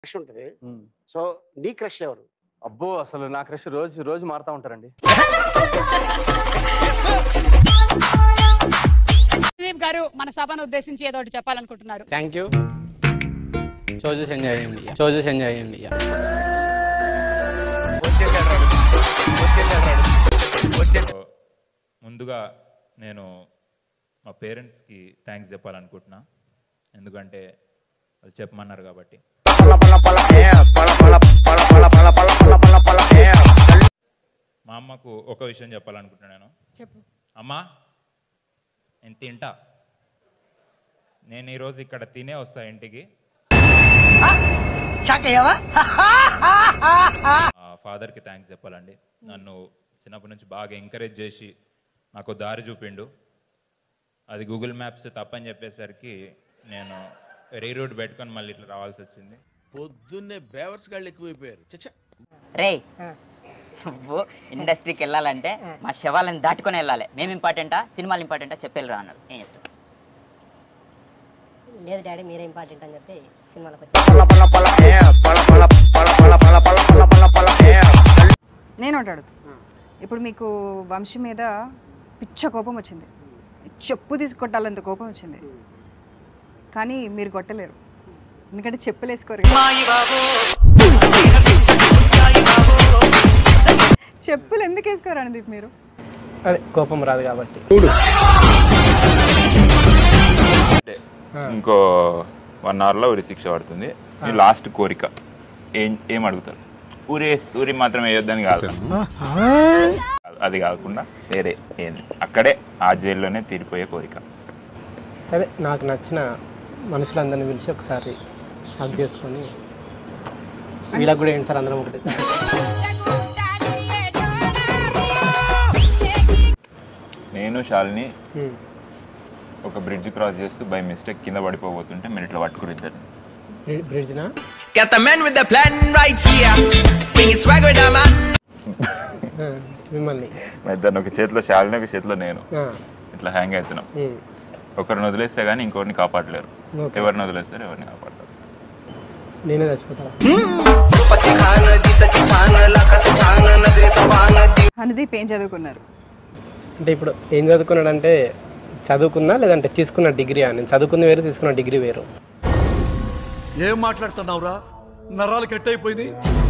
Crush ఉంటుంది so నీ crush ఎవరు అబ్బో అసలు నా క్రష్ రోజు రోజు మారుతా ఉంటారండి సుదీప్ గారు మన సభను ఉద్దేశించి ఏదో ఒకటి చెప్పాలనుకుంటున్నారు థ్యాంక్ యూ షో చూసి ఎంజాయ్ చేయండి షో చూసి ఎంజాయ్ చేయండి ముందుగా నేను మా పేరెంట్స్కి థ్యాంక్స్ చెప్పాలనుకుంటున్నా ఎందుకంటే అది చెప్పమన్నారు కాబట్టి మా అమ్మకు ఒక విషయం చెప్పాలనుకుంటున్నాను నేను చెప్పు అమ్మా నేను తింటా నేను ఈరోజు ఇక్కడ తినే వస్తా ఇంటికి ఫాదర్కి థ్యాంక్స్ చెప్పాలండి నన్ను చిన్నప్పటి నుంచి బాగా ఎంకరేజ్ చేసి నాకు దారి చూపిండు అది గూగుల్ మ్యాప్స్ తప్పని చెప్పేసరికి నేను రీ రూట్ పెట్టుకొని మళ్ళీ ఇట్లా రావాల్సి వచ్చింది పొద్దున్నే బేవర్స్ గాళ్ళు ఎక్కువైపోయారు చచ్చా రే నువ్వు ఇండస్ట్రీకి వెళ్ళాలంటే మా శవాలను దాటుకొని వెళ్ళాలి మేము ఇంపార్టెంటా సినిమాలు ఇంపార్టెంటా చెప్పేళ్ళు రా అన్నాడు ఏం చెప్తాను లేదు డాడీ మీరే ఇంపార్టెంట్ అని చెప్పి సినిమాలకు వచ్చి నేను ఒకటి అడుగుతా ఇప్పుడు మీకు వంశీ మీద పిచ్చ కోపం వచ్చింది చెప్పు తీసి కొట్టాలంత కోపం వచ్చింది కానీ మీరు కొట్టలేరు ఎందుకంటే చెప్పులు వేసుకోరు కదా. చెప్పులు ఎందుకు వేసుకోరు అనుదీప్ మీరు అదే కోపం రాదు కాబట్టి ఇంకో వన్ అవర్లో ఉరి శిక్ష పడుతుంది మీ లాస్ట్ కోరిక ఏం ఏం అడుగుతారు ఊరి ఊరి మాత్రం వేయొద్దని కాదు అది కాకుండా వేరే ఏంది అక్కడే ఆ జైల్లోనే తీరిపోయే కోరిక అదే నాకు నచ్చిన మనుషులందరినీ పిలిచి ఒకసారి హక్ చేసుకొని వీళ్ళకి కూడా ఏంటి సార్ అందరం ఒకటే సార్ నేను శాలిని ఒక బ్రిడ్జ్ క్రాస్ చేస్తూ బై మిస్టేక్ కింద పడిపోబోతుంటే మీరు ఇట్లా పట్టుకుని ఇద్దరు బ్రిడ్జ్నా Got the man with the plan right here. Bring it swag with the man. మిమ్మల్ని మా ఇద్దరిని ఒక చేతిలో శాలిని ఒక చేతిలో నేను ఆ, ఇట్లా హ్యాంగ్ అవుతున్నాం ఉమ్. ఒకరిని వదిలేస్తే కానీ ఇంకొకరిని కాపాడలేరు Okay. ఎవరిని వదిలేస్తారు ఎవరిని కాపాడతారు నేనే చచ్చిపోతాను అనుదీప్ ఏం చదువుకున్నారు అంటే ఇప్పుడు ఏం చదువుకున్నాడంటే చదువుకున్నా లేదంటే తీసుకున్న డిగ్రీ నేను చదువుకుంది వేరు తీసుకున్న డిగ్రీ వేరు ఏం మాట్లాడుతున్నావురా నరాలు కట్ అయిపోయింది